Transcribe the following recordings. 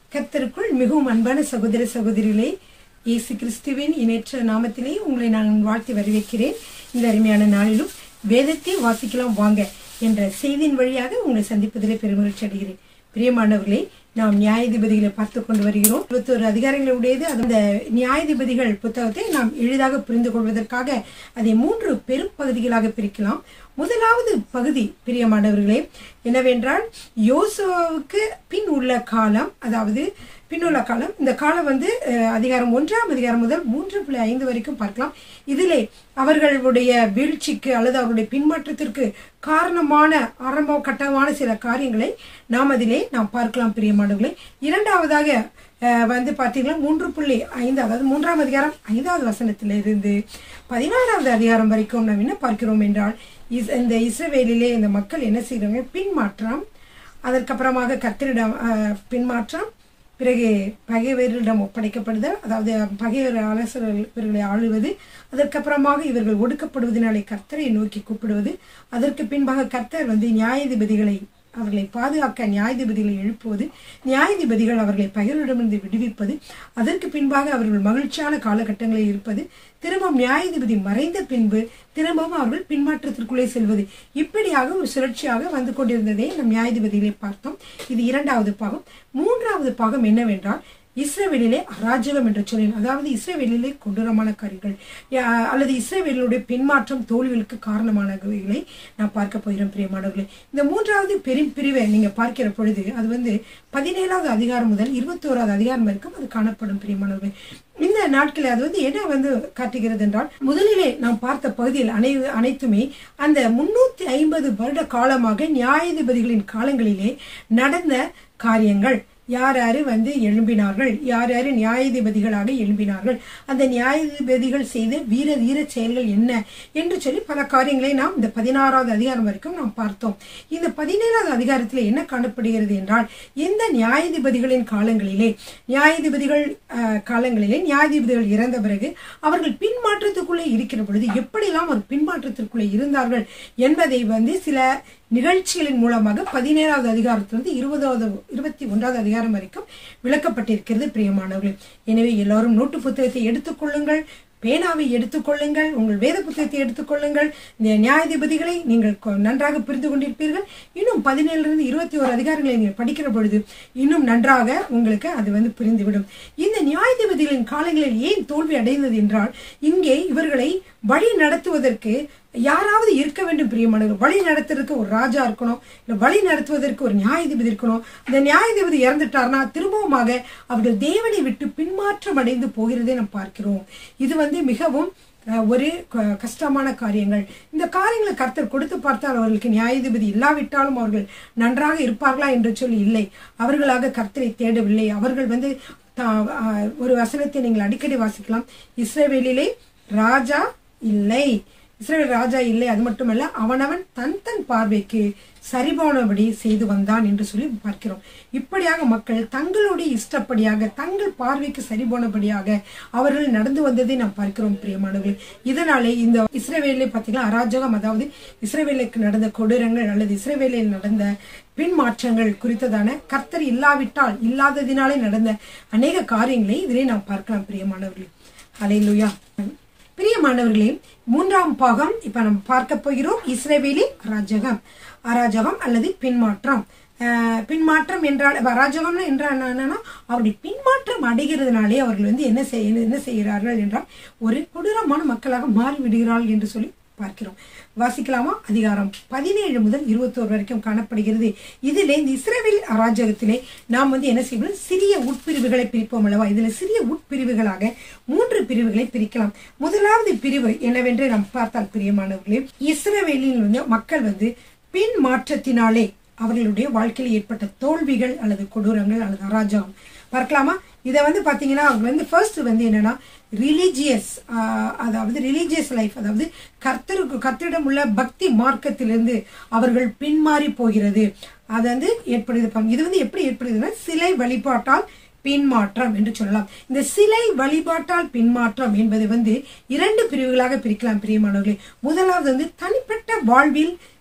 கர்த்தருக்குள் மிகவும் அன்பான சகோதர சகோதரிகளே இயேசு கிறிஸ்துவின் இணைற்ற நாமத்திலே உங்களை நான் வாழ்த்தி வரவேற்கிறேன் இந்த அருமையான நாளிலும் வேதத்தை வாசிக்கலாம் வாங்க என்ற செய்தியின் வழியாக உங்களை சந்திப்பதிலே பெருமகிழ்ச்சி அடைகிறேன் பிரியமானவர்களே நாம் நியாயாதிபதிகளை பார்த்து கொண்டு வருகிறோம் இருபத்தொரு அதிகாரங்களுடையது அந்த நியாயாதிபதிகள் புத்தகத்தை நாம் எளிதாக புரிந்து கொள்வதற்காக அதை மூன்று பெரும் பகுதிகளாக பிரிக்கலாம் முதலாவது பகுதி பிரியமானவர்களே என்னவென்றால் யோசுவாவுக்கு பின் உள்ள காலம் அதாவது பின்னுள்ள காலம் இந்த காலம் வந்து அஹ், அதிகாரம் ஒன்றாம் அதிகாரம் முதல் மூன்று புள்ளி ஐந்து வரைக்கும் பார்க்கலாம் இதிலே அவர்களுடைய வீழ்ச்சிக்கு அல்லது அவருடைய பின்மாற்றத்திற்கு காரணமான ஆரம்ப கட்டமான சில காரியங்களை நாம் அதிலே நாம் பார்க்கலாம் பிரியமானவர்களே இரண்டாவதாக அஹ், வந்து பார்த்தீங்கன்னா மூன்று புள்ளி ஐந்து அதாவது மூன்றாம் அதிகாரம் ஐந்தாவது வசனத்திலிருந்து பதினாறாவது அதிகாரம் வரைக்கும் நாம் என்ன பார்க்கிறோம் என்றால் இஸ் இந்த இஸ்ரவேலிலே இந்த மக்கள் என்ன செய்கிறாங்க பின்மாற்றம் அதற்கப்புறமாக கர்த்தரிடம் அஹ், பின்மாற்றம் பிறகு பகைவரிடம் ஒப்படைக்கப்படுதல் அதாவது பகைவர் அரசர்கள் இவர்களை ஆளுவது அதற்கப்புறமாக இவர்கள் ஒடுக்கப்படுவதனாலே கர்த்தரை நோக்கி கூப்பிடுவது அதற்கு பின்பாக கர்த்தர் வந்து நியாயாதிபதிகளை அவர்களை பாதுகாக்க நியாயாதிபதிகளை எழுப்புவது நியாயாதிபதிகள் அவர்களை பகைவரிடமிருந்து விடுவிப்பது அதற்கு பின்பாக அவர்கள் மகிழ்ச்சியான காலகட்டங்களில் இருப்பது திரும்பவும் நியாயாதிபதி மறைந்த பின்பு திரும்பவும் அவர்கள் பின்மாற்றத்திற்குள்ளே செல்வது இப்படியாக ஒரு சுழற்சியாக வந்து கொண்டிருந்ததை நம் நியாயாதிபதிகளை பார்த்தோம் இது இரண்டாவது பாகம் மூன்றாவது பாகம் என்னவென்றால் இஸ்ரேவேலிலே அராஜகம் என்று சொன்னேன் அதாவது இஸ்ரேவேலிலே கொடூரமான காரியங்கள் யா- அல்லது இஸ்ரேவேலுடைய பின்மாற்றம் தோல்விகளுக்கு காரணமானவைகளை நான் பார்க்க போகிறோம் பிரியமானவர்களே இந்த மூன்றாவது பெரும் பிரிவை நீங்க பார்க்கிற பொழுது அது வந்து பதினேழாவது அதிகாரம் முதல் இருபத்தோராவது அதிகாரம் வரைக்கும் அது காணப்படும் பிரியமானவர்களே இந்த நாட்களில் அது வந்து என்ன வந்து காட்டுகிறது என்றால் முதலிலே நாம் பார்த்த பகுதியில் அனை அனைத்துமே அந்த முன்னூத்தி ஐம்பது வருட காலமாக நியாயாதிபதிகளின் காலங்களிலே நடந்த காரியங்கள் யார் யாரு வந்து எழும்பினார்கள் யார் யாரு நியாயாதிபதிகளாக எழும்பினார்கள் அந்த நியாயாதிபதிகள் செய்த வீர வீர செயல்கள் என்ன என்று சொல்லி பல காரியங்களை நாம் இந்த பதினாறாவது அதிகாரம் வரைக்கும் நாம் பார்த்தோம் இந்த பதினேழாவது அதிகாரத்தில் என்ன காணப்படுகிறது என்றால் இந்த நியாயாதிபதிகளின் காலங்களிலே நியாயாதிபதிகள் அஹ், காலங்களிலே நியாயாதிபதிகள் இறந்த பிறகு அவர்கள் பின்மாற்றத்துக்குள்ளே இருக்கிற பொழுது எப்படியெல்லாம் ஒரு பின்மாற்றத்திற்குள்ளே இருந்தார்கள் என்பதை வந்து சில நிகழ்ச்சிகளின் மூலமாக பதினேழாவது அதிகாரத்திலிருந்து இருபதாவது இருபத்தி ஒன்றாவது அதிகாரம் வரைக்கும் விளக்கப்பட்டிருக்கிறது பிரியமானவர்களே எனவே எல்லாரும் நோட்டு புத்தகத்தை எடுத்துக்கொள்ளுங்கள் பேனாவை எடுத்துக்கொள்ளுங்கள் உங்கள் வேத புத்தகத்தை எடுத்துக்கொள்ளுங்கள் இந்த நியாயாதிபதிகளை நீங்கள் கொ- நன்றாக புரிந்து கொண்டிருப்பீர்கள் இன்னும் பதினேழுலேருந்து இருபத்தி ஒரு அதிகாரங்களை நீங்கள் படிக்கிற பொழுது இன்னும் நன்றாக உங்களுக்கு அது வந்து புரிந்துவிடும் இந்த நியாயாதிபதிகளின் காலங்களில் ஏன் தோல்வி அடைந்தது என்றால் இங்கே இவர்களை வழி நடத்துவதற்கு யாராவது இருக்க வேண்டும் பிரியமானவர் வழி நடத்துறதுக்கு ஒரு ராஜா இருக்கணும் இல்ல வழி நடத்துவதற்கு ஒரு நியாயாதிபதி இருக்கணும் அந்த நியாயாதிபதி இறந்துட்டார்னா திரும்பவுமாக அவர்கள் தேவனை விட்டு பின்மாற்றம் அடைந்து போகிறதை நாம் பார்க்கிறோம் இது வந்து மிகவும் அஹ், ஒரு க- கஷ்டமான காரியங்கள் இந்த காரியங்களை கர்த்தர் கொடுத்து பார்த்தால் அவர்களுக்கு நியாயாதிபதி இல்லாவிட்டாலும் அவர்கள் நன்றாக இருப்பார்களா என்று சொல்லி இல்லை அவர்களாக கர்த்தரை தேடவில்லை அவர்கள் வந்து தா- அஹ், ஒரு வசனத்தை நீங்கள் அடிக்கடி வாசிக்கலாம் இஸ்ரவேலிலே ராஜா இல்லை இஸ்ரவேல் ராஜா இல்லை அது மட்டுமல்ல அவனவன் தன் தன் பார்வைக்கு சரிபானபடி செய்து வந்தான் என்று சொல்லி பார்க்கிறோம் இப்படியாக மக்கள் தங்களுடைய இஷ்டப்படியாக தங்கள் பார்வைக்கு சரிபானபடியாக அவர்கள் நடந்து வந்ததை நாம் பார்க்கிறோம் பிரியமானவர்கள் இதனாலே இந்த இஸ்ரவேலில் பார்த்தீங்கன்னா அராஜகம் அதாவது இஸ்ரவேலுக்கு நடந்த கொடூரங்கள் அல்லது இஸ்ரவேலில் நடந்த பின்மாற்றங்கள் குறித்ததான கர்த்தர் இல்லாவிட்டால் இல்லாததினாலே நடந்த அநேக காரியங்களை இதிலே நாம் பார்க்கலாம் பிரியமானவர்களே அலையிலுயா பிரியமானவர்களே மூன்றாம் பாகம் இப்ப நம்ம பார்க்க போகிறோம் இஸ்ரேவேலின் அராஜகம் அராஜகம் அல்லது பின்மாற்றம் அஹ், பின்மாற்றம் என்றால் இப்ப அராஜகம்னா என்றால் என்னன்னா அவர்கள் பின்மாற்றம் அடைகிறதுனாலே அவர்கள் வந்து என்ன செய்ய என்ன செய்கிறார்கள் என்றால் ஒரு கொடூரமான மக்களாக மாறி விடுகிறார்கள் என்று சொல்லி பார்க்கிறோம் வாசிக்கலாமா அதிகாரம் பதினேழு முதல் இருபத்தோரு வரைக்கும் காணப்படுகிறது இதிலே இந்த இஸ்ரேல் அராஜகத்திலே நாம் வந்து என்ன செய்வோம் சிறிய உட்பிரிவுகளை பிரிப்போம் அல்லவா இதுல சிறிய உட்பிரிவுகளாக மூன்று பிரிவுகளை பிரிக்கலாம் முதலாவது பிரிவு என்னவென்று நாம் பார்த்தால் பிரியமானவர்களே இஸ்ரவேலில் வந்து மக்கள் வந்து பின் மாற்றத்தினாலே அவர்களுடைய வாழ்க்கையில் ஏற்பட்ட தோல்விகள் அல்லது கொடூரங்கள் அல்லது அராஜகம் பார்க்கலாமா இதை வந்து பார்த்தீங்கன்னா அவங்க வந்து ஃபர்ஸ்ட் வந்து என்னன்னா ரிலீஜியஸ் அதாவது ரிலீஜியஸ் லைஃப் அதாவது கர்த்தருக்கு கர்த்தரிடம் உள்ள பக்தி மார்க்கத்திலிருந்து அவர்கள் பின்மாறி போகிறது அது வந்து ஏற்படுது பாருங்க. இது வந்து எப்படி ஏற்படுதுன்னா சிலை வழிபாட்டால் பின்மாற்றம் என்று சொல்லலாம் இந்த சிலை வழிபாட்டால் பின்மாற்றம் என்பது வந்து இரண்டு பிரிவுகளாக பிரிக்கலாம் பிரியமானவர்களே முதலாவது வந்து தனிப்பட்ட வாழ்வில்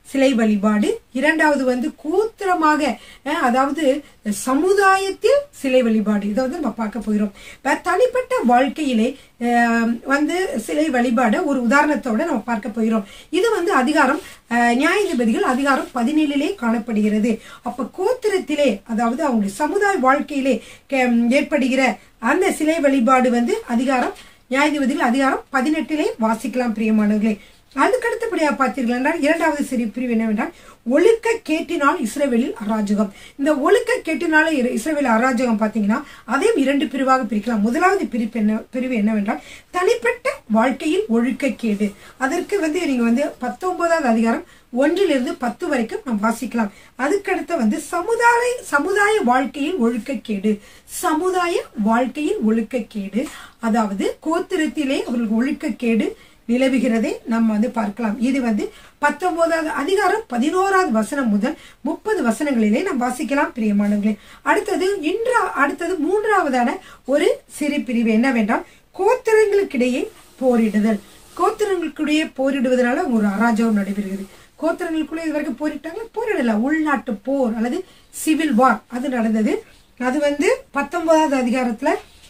சிலை வழிபாடு இரண்டாவது வந்து கூத்திரமாக அஹ், அதாவது சமுதாயத்தில் சிலை வழிபாடு இதை வந்து நம்ம பார்க்க போகிறோம் இப்ப தனிப்பட்ட வாழ்க்கையிலே அஹ், வந்து சிலை வழிபாடு ஒரு உதாரணத்தோட நம்ம பார்க்க போகிறோம் இது வந்து அதிகாரம் அஹ், நியாயாதிபதிகள் அதிகாரம் பதினேழிலே காணப்படுகிறது அப்ப கோத்திரத்திலே அதாவது அவங்களுடைய சமுதாய வாழ்க்கையிலே கே- ஏற்படுகிற அந்த சிலை வழிபாடு வந்து அதிகாரம் நியாயாதிபதிகள் அதிகாரம் பதினெட்டிலே வாசிக்கலாம் பிரியமானவர்களே அதுக்கு அடுத்தபடியாக பார்த்தீர்கள் என்றால் இரண்டாவது சிறு பிரிவு என்னவென்றால் ஒழுக்க கேட்டினால் இஸ்ரேவேலில் அராஜகம் இந்த ஒழுக்க கேட்டினால இரு- இஸ்ரவேல் அராஜகம் பார்த்தீங்கன்னா அதையும் இரண்டு பிரிவாக பிரிக்கலாம் முதலாவது பிரிப்பு என்ன பிரிவு என்னவென்றால் தனிப்பட்ட வாழ்க்கையில் ஒழுக்கக்கேடு அதற்கு வந்து நீங்க வந்து பத்தொன்பதாவது அதிகாரம் ஒன்றிலிருந்து பத்து வரைக்கும் நாம் வாசிக்கலாம் அதுக்கடுத்து வந்து சமுதாய சமுதாய வாழ்க்கையில் ஒழுக்கக்கேடு சமுதாய வாழ்க்கையில் ஒழுக்கக்கேடு அதாவது கோத்திரத்திலே அவர்களுக்கு ஒழுக்கக்கேடு நிலவுகிறதை நம்ம வந்து பார்க்கலாம் இது வந்து பத்தொன்பதாவது அதிகாரம் பதினோராவது வசனம் முதல் முப்பது வசனங்களிலே நாம் வாசிக்கலாம் பிரியமானவர்களே அடுத்தது இன்றா அடுத்தது மூன்றாவதான ஒரு சிறு பிரிவு என்னவென்றால் கோத்திரங்களுக்கிடையே போரிடுதல் கோத்திரங்களுக்கிடையே போரிடுவதனால ஒரு அராஜகம் நடைபெறுகிறது கோத்திரங்களுக்குள்ளே இது வரைக்கும் போரிட்டாங்க போரிடல உள்நாட்டு போர் அல்லது சிவில் வார் அது நடந்தது அது வந்து பத்தொன்பதாவது அதிகாரத்துல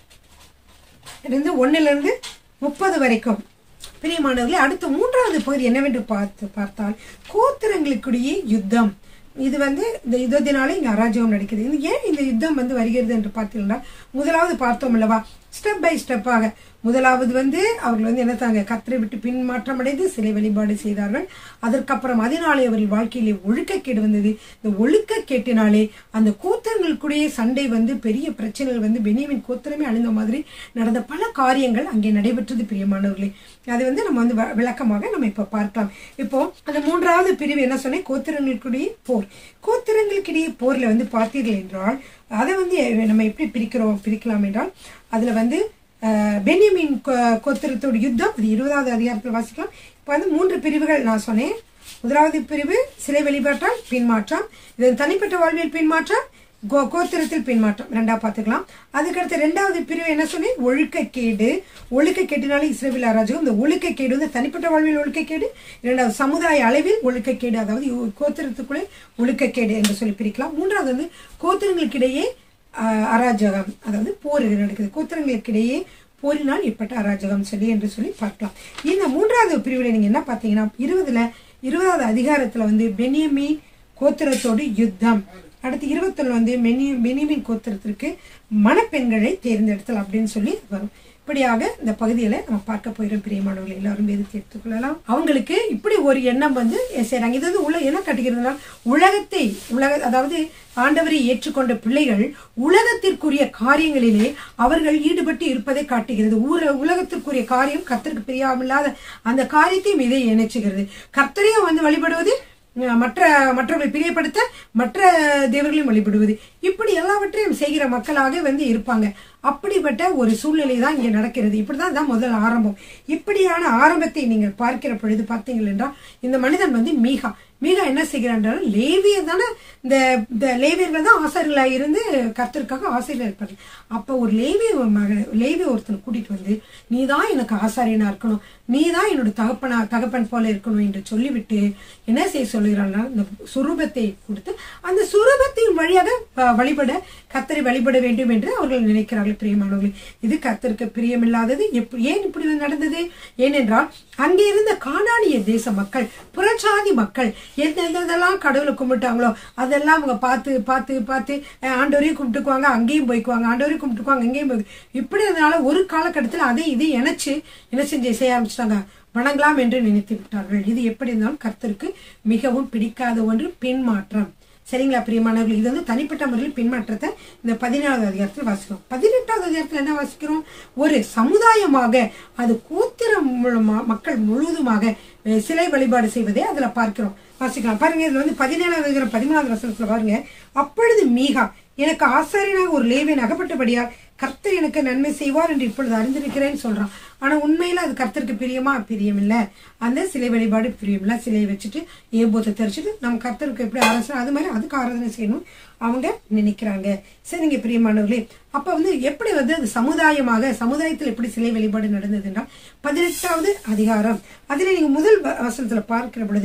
இருந்து ஒண்ணுல இருந்து முப்பது வரைக்கும் பிரியமானவர்களே அடுத்த மூன்றாவது பகுதி என்னவென்று பார்த்து பார்த்தால் கோத்திரங்களுக்குடைய யுத்தம் இது வந்து இந்த யுத்தத்தினால இங்க அராஜகம் நடக்குது இது ஏன் இந்த யுத்தம் வந்து வருகிறது என்று பார்த்தீங்கன்னா முதலாவது பார்த்தோம் அல்லவா ஸ்டெப் பை ஸ்டெப்பாக முதலாவது வந்து அவர்கள் வந்து என்னத்தாங்க கத்தரை விட்டு பின்மாற்றம் அடைந்து சிலை வழிபாடு செய்தார்கள் அதற்கப்புறம் அதனாலே அவர்கள் வாழ்க்கையிலே ஒழுக்கக்கேடு வந்தது இந்த ஒழுக்கக்கேட்டினாலே அந்த கூத்தங்களுக்குடைய சண்டை வந்து பெரிய பிரச்சனைகள் வந்து பெனியமின் கோத்திரமே அழிந்த மாதிரி நடந்த பல காரியங்கள் அங்கே நடைபெற்றது பிரியமானவர்களே அது வந்து நம்ம வந்து வ- விளக்கமாக நம்ம இப்ப பார்க்கலாம் இப்போ அந்த மூன்றாவது பிரிவு என்ன சொன்னேன் கோத்திரங்களுக்குடைய போர் கோத்திரங்களுக்கிடையே போர்ல வந்து பார்த்தீர்கள் என்றால் அதை வந்து நம்ம எப்படி பிரிக்கிறோம் பிரிக்கலாம் என்றால் அதுல வந்து அஹ், பென்யமீன் கோ- கோத்திரத்தோட யுத்தம் அது இருபதாவது அதிகாரத்தில் வாசிக்கலாம் இப்போ வந்து மூன்று பிரிவுகள் நான் சொன்னேன் முதலாவது பிரிவு சிலை வழிபாட்டால் பின்மாற்றம் இது தனிப்பட்ட வாழ்வியல் பின்மாற்றம் கோ கோத்திரத்தில் பின்மாற்றம் ரெண்டா பார்த்துக்கலாம் அதுக்கடுத்து ரெண்டாவது பிரிவு என்ன சொன்னேன் ஒழுக்கக்கேடு ஒழுக்கக்கேடுனால இஸ்ரேல் அராஜகம் இந்த ஒழுக்கக்கேடு வந்து தனிப்பட்ட வாழ்வில் ஒழுக்கக்கேடு இரண்டாவது சமுதாய அளவில் ஒழுக்கக்கேடு அதாவது இவ் கோத்திரத்துக்குள்ளே ஒழுக்கக்கேடு என்று சொல்லி பிரிக்கலாம் மூன்றாவது வந்து கோத்திரங்களுக்கிடையே ஆஹ், அராஜகம் அதாவது போர் இது நடக்குது கோத்திரங்களுக்கிடையே போரினால் ஏற்பட்ட அராஜகம் சொல்லி என்று சொல்லி பார்க்கலாம் இந்த மூன்றாவது பிரிவில் நீங்க என்ன பார்த்தீங்கன்னா இருபதுல இருபதாவது அதிகாரத்துல வந்து பெனியமீன் கோத்திரத்தோடு யுத்தம் அடுத்து இருபத்தொன்னு வந்து மெனி பெனியமின் கோத்திரத்திற்கு மணப்பெண்களை தேர்ந்தெடுத்தல் அப்படின்னு சொல்லி வரும் இப்படியாக இந்த பகுதியில நம்ம பார்க்க போயிடும் பிரியமானவர்கள் எல்லாரும் வேதத்தை எடுத்துக்கொள்ளலாம் அவங்களுக்கு இப்படி ஒரு எண்ணம் வந்து செய்றாங்க இது வந்து உள்ள என்ன கட்டுகிறதுனா உலகத்தை உலக அதாவது ஆண்டவரை ஏற்றுக்கொண்ட பிள்ளைகள் உலகத்திற்குரிய காரியங்களிலே அவர்கள் ஈடுபட்டு இருப்பதை காட்டுகிறது ஊர உலகத்திற்குரிய காரியம் கர்த்தருக்கு பிரியாமில்லாத அந்த காரியத்தையும் இதை இணைச்சுகிறது கர்த்தரையும் வந்து வழிபடுவது அஹ், மற்ற மற்றவர்களை பிரியப்படுத்த மற்ற தேவர்களையும் வழிபடுவது இப்படி எல்லாவற்றையும் செய்கிற மக்களாக வந்து இருப்பாங்க அப்படிப்பட்ட ஒரு சூழ்நிலை தான் இங்கே நடக்கிறது இப்படிதான் தான் முதல் ஆரம்பம் இப்படியான ஆரம்பத்தை நீங்கள் பார்க்கிற பொழுது பார்த்தீங்கள் என்றால் இந்த மனிதன் வந்து மீகா மீகா என்ன செய்கிறான் என்றால் லேவியர் தானே இந்த இந்த லேவியர்கள் தான் ஆசாரியர்களாக இருந்து கர்த்தருக்காக ஆசிரியர் இருப்பாங்க அப்போ ஒரு லேவிய மகன் லேவிய ஒருத்தனை கூட்டிட்டு வந்து நீ தான் எனக்கு ஆசாரியனா இருக்கணும் நீ தான் என்னோட தகப்பனா தகப்பன் போல இருக்கணும் என்று சொல்லிவிட்டு என்ன செய்ய சொல்லுகிறான்னா இந்த சுரூபத்தை கொடுத்து அந்த சுரூபத்தின் வழியாக அஹ், வழிபட கர்த்தரை வழிபட வேண்டும் என்று அவர்கள் நினைக்கிறார்கள் பிரியமானவர்களே இது கர்த்தருக்கு பிரியமில்லாதது எப்ப- ஏன் இப்படி நடந்தது ஏனென்றால் அங்கே இருந்த கானானிய தேச மக்கள் புறச்சாதி மக்கள் எந்தெந்தெல்லாம் கடவுளை கும்பிட்டாங்களோ அதெல்லாம் அவங்க பார்த்து பார்த்து பார்த்து அஹ், ஆண்டவரையும் கும்பிட்டுக்குவாங்க அங்கேயும் போய்க்குவாங்க ஆண்டவரையும் கும்பிட்டுக்குவாங்க அங்கேயும் போய் இப்படி இருந்தனால ஒரு காலகட்டத்தில் அதை இதை இணைச்சு என்ன செஞ்சு செய்ய ஆரம்பிச்சிட்டாங்க வணங்கலாம் என்று நினைத்து விட்டார்கள் இது எப்படி இருந்தாலும் கர்த்தருக்கு மிகவும் பிடிக்காத ஒன்று பின்மாற்றம் சரிங்களா பிரியமானவர்கள் இது வந்து தனிப்பட்ட முறையில் பின்மாற்றத்தை இந்த பதினேழாவது அதிகாரத்தில் வாசிக்கிறோம் பதினெட்டாவது அதிகாரத்தில் என்ன வாசிக்கிறோம் ஒரு சமுதாயமாக அது கூத்திரம் மூலமா மக்கள் முழுவதுமாக அஹ், சிலை வழிபாடு செய்வதை அதுல பார்க்கிறோம் வாசிக்கலாம் பாருங்க இதுல வந்து பதினேழாவது அதிகாரம் பதிமூணாவது வசனத்துல பாருங்க அப்பொழுது மீகா எனக்கு ஆசாரியனாக ஒரு லேவியன் அகப்பட்டபடியால் கர்த்தர் எனக்கு நன்மை செய்வார் என்று இப்பொழுது அறிந்திருக்கிறேன்னு சொல்றான் ஆனா உண்மையில அது கர்த்தருக்கு பிரியமா பிரியம் இல்ல அந்த சிலை வழிபாடு பிரியம் இல்ல சிலையை வச்சுட்டு ஏபோத்தை தெரிச்சுட்டு நம்ம கர்த்தருக்கு எப்படி ஆராதனை அது மாதிரி அதுக்கு ஆராதனை செய்யணும் அவங்க நினைக்கிறாங்க சரிங்க பிரியமானவர்களே அப்ப வந்து எப்படி வந்து அது சமுதாயமாக சமுதாயத்தில் எப்படி சிலை வழிபாடு நடந்ததுன்னா பதினெட்டாவது அதிகாரம் அதுல நீங்க முதல் வ- வசனத்துல பார்க்கிற பொழுது